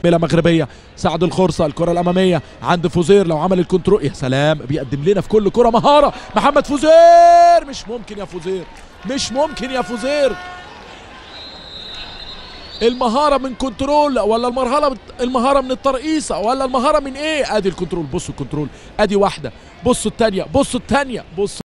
بلا مغربيه سعد الخرصه الكره الاماميه عند فوزير لو عمل الكنترول يا سلام بيقدم لنا في كل كره مهاره محمد فوزير مش ممكن يا فوزير مش ممكن يا فوزير المهاره من كنترول ولا المرحله المهاره من الترقيصه ولا المهاره من ايه ادي الكنترول بصوا الكنترول ادي واحده بصوا الثانيه بصوا الثانيه بصوا